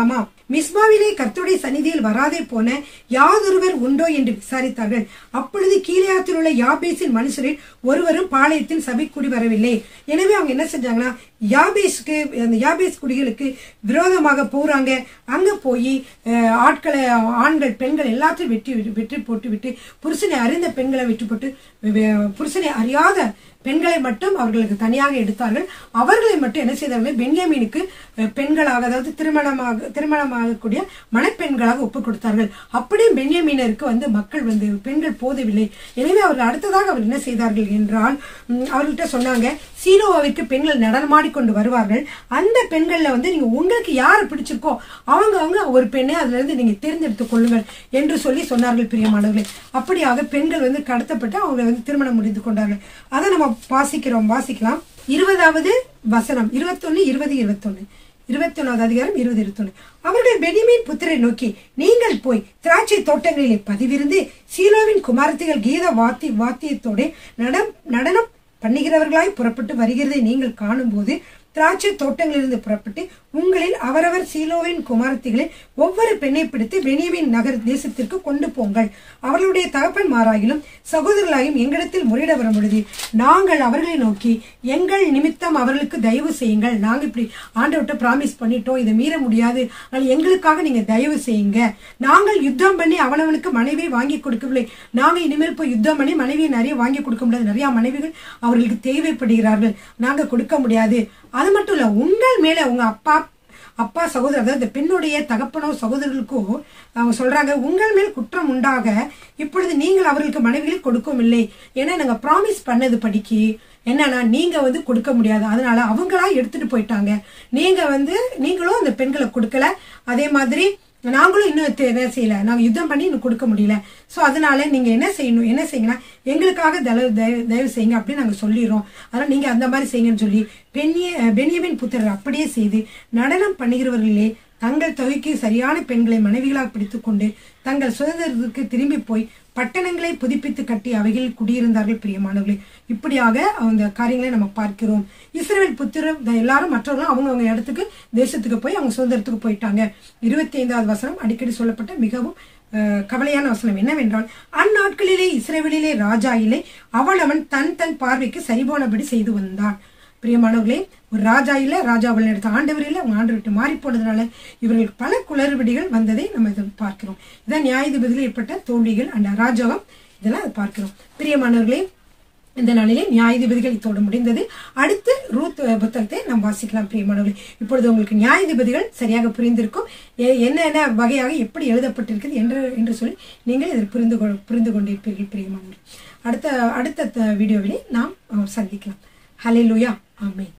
மிஸ்பாவிலே கர்த்தருடைய சந்நிதியில் வராதே போன யாதொருவர் உண்டோ என்று விசாரித்தார்கள் அப்பொழுது கீழையாத்தில் உள்ள யாபேசின் மனுஷரில் ஒருவரும் பாளையத்தில் சபை கூடி வரவில்லை எனவே அவங்க என்ன செஞ்சாங்கன்னா யாபேஸ்க்கு அந்த யாபேஸ் குடிகளுக்கு விரோதமாக போறாங்க அங்க போய் அஹ், ஆட்களை ஆண்கள் பெண்கள் எல்லாத்தையும் வெட்டி வெற்றி போட்டு விட்டு புருஷனை அறிந்த பெண்களை வெட்டி போட்டு வெ- புருஷனை அறியாத பெண்களை மட்டும் அவர்களுக்கு தனியாக எடுத்தார்கள் அவர்களை மட்டும் என்ன செய்தார்கள் பென்யாமீனுக்கு அஹ், பெண்களாக அதாவது திருமணமாக திருமணமாகக்கூடிய மணப்பெண்களாக ஒப்புக் கொடுத்தார்கள் அப்படியே பென்யாமீனருக்கு வந்து மக்கள் வந்து பெண்கள் போதவில்லை எனவே அவர்கள் அடுத்ததாக அவர் என்ன செய்தார்கள் என்றால் ம், அவர்கள்ட்ட சொன்னாங்க சீனோவாவிற்கு பெண்கள் நடனமாடி கொண்டு வருவார்கள் அந்த பெண்கள்ல வந்து நீங்க உங்களுக்கு யாரை பிடிச்சிருக்கோ அவங்க அவங்க ஒரு பெண்ணை அதுல இருந்து நீங்க தேர்ந்தெடுத்துக் கொள்ளுங்கள் என்று சொல்லி சொன்னார்கள் பிரியமானவர்களே அப்படியாக பெண்கள் வந்து கடத்தப்பட்டு அவங்க வந்து திருமணம் முடிந்து கொண்டார்கள் அதை நம்ம வாசிக்கிறோம் வாசிக்கலாம் இருபதாவது வசனம் இருபத்தொன்னு இருபது இருபத்தொன்னு இருபத்தி ஒன்னாவது அதிகாரம் இருபது இருபத்தொன்னு அவர்கள் பெனிமின் புத்திரை நோக்கி நீங்கள் போய் திராட்சை தோட்டங்களிலே பதிவிருந்து சீலோவின் குமாரத்திகள் கீத வாத்தி வாத்தியத்தோட நடம் நடனம் பண்ணுகிறவர்களாய் புறப்பட்டு வருகிறதை நீங்கள் காணும்போது திராட்சை தோட்டங்களிலிருந்து புறப்பட்டு உங்களில் அவரவர் சீலோவின் குமாரத்திகளில் ஒவ்வொரு பெண்ணை பிடித்து பெனியமின் நகர் தேசத்திற்கு கொண்டு போங்கள் அவர்களுடைய தகப்பன்மாராகிலும் சகோதரர்களாயும் எங்களிடத்தில் முறையிட வரும் பொழுது நாங்கள் அவர்களை நோக்கி எங்கள் நிமித்தம் அவர்களுக்கு தயவு செய்யுங்கள் நாங்க இப்படி ஆண்டவர்கிட்ட ப்ராமிஸ் பண்ணிட்டோம் இதை மீற முடியாது அதனால எங்களுக்காக நீங்க தயவு செய்யுங்க நாங்கள் யுத்தம் பண்ணி அவனவனுக்கு மனைவியை வாங்கி கொடுக்கவில்லை நாங்க இனிமேல் போய் யுத்தம் பண்ணி மனைவியை நிறைய வாங்கி கொடுக்க முடியாது நிறைய மனைவிகள் அவர்களுக்கு தேவைப்படுகிறார்கள் நாங்க கொடுக்க முடியாது அது மட்டும் இல்ல உங்கள் மேல உங்க அப்பா அப்பா சகோதரர் அதாவது இந்த பெண்ணுடைய தகப்பனோ சகோதரர்களுக்கோ அவங்க சொல்றாங்க உங்கள் மேல் குற்றம் உண்டாக இப்பொழுது நீங்கள் அவர்களுக்கு மனைவிகளை கொடுக்கவும் இல்லை ஏன்னா நாங்க ப்ராமிஸ் பண்ணது படிக்கு என்னன்னா நீங்க வந்து கொடுக்க முடியாது அதனால அவங்களா எடுத்துட்டு போயிட்டாங்க நீங்க வந்து நீங்களும் அந்த பெண்களை கொடுக்கல அதே மாதிரி நாங்களும் இன்னும் தெ- என்ன செய்யல நாங்க யுத்தம் பண்ணி இன்னும் கொடுக்க முடியல சோ அதனால நீங்க என்ன செய்யணும் என்ன செய்யுங்கன்னா எங்களுக்காக தயவு தயவு தயவு செய்யுங்க அப்படின்னு நாங்க சொல்லிடுறோம் அதனால நீங்க அந்த மாதிரி செய்யுங்கன்னு சொல்லி பெண்ணிய பென்யமின் புத்திரர் அப்படியே செய்து நடனம் பண்ணுகிறவர்களே தங்கள் தொகைக்கு சரியான பெண்களை மனைவிகளாக பிடித்துக்கொண்டு தங்கள் சுதந்திரத்துக்கு திரும்பி போய் பட்டணங்களை புதுப்பித்து கட்டி அவைகளில் குடியிருந்தார்கள் பிரியமானவர்களே இப்படியாக அந்த காரியங்களை நம்ம பார்க்கிறோம் இஸ்ரேல் புத்திரர் த- எல்லாரும் மற்றவர்களும் அவங்கவங்க இடத்துக்கு தேசத்துக்கு போய் அவங்க சுதந்திரத்துக்கு போயிட்டாங்க இருபத்தி ஐந்தாவது வசனம் அடிக்கடி சொல்லப்பட்ட மிகவும் அஹ், கவலையான வசனம் என்னவென்றால் அந்நாட்களிலே இஸ்ரேலிலே ராஜா இல்லை அவன் அவன் தன் தன் பார்வைக்கு சரிபோனபடி செய்து வந்தான் பிரியமானவர்களே ஒரு ராஜா இல்ல ராஜா அவள் எடுத்த ஆண்டவர் இல்ல அவங்க ஆண்டு விட்டு மாறி போனதுனால இவர்களுக்கு பல குளறுபடிகள் வந்ததை நம்ம இதை பார்க்கிறோம் இதான் நியாயாதிபதியில் ஏற்பட்ட தோல்விகள் அண்ட் அராஜகம் இதெல்லாம் அதை பார்க்கிறோம் பிரியமானவர்களே இந்த நாளிலே நியாயாதிபதிகள் இத்தோடு முடிந்தது அடுத்து ரூத் அஹ், புத்தகத்தை நாம் வாசிக்கலாம் பிரியமானவர்களே இப்பொழுது உங்களுக்கு நியாயாதிபதிகள் சரியாக புரிந்திருக்கும் எ- என்னென்ன வகையாக எப்படி எழுதப்பட்டிருக்கிறது என்று என்று சொல்லி நீங்கள் இதில் புரிந்து கொள் புரிந்து கொண்டிருப்பீர்கள் பிரியமானவர்களே அடுத்த அடுத்த த- வீடியோவிலே நாம் அஹ், சந்திக்கலாம் ஹalleluya ஆமென்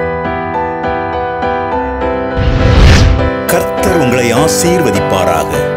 கர்த்தர் உங்களை ஆசீர்வதிப்பாராக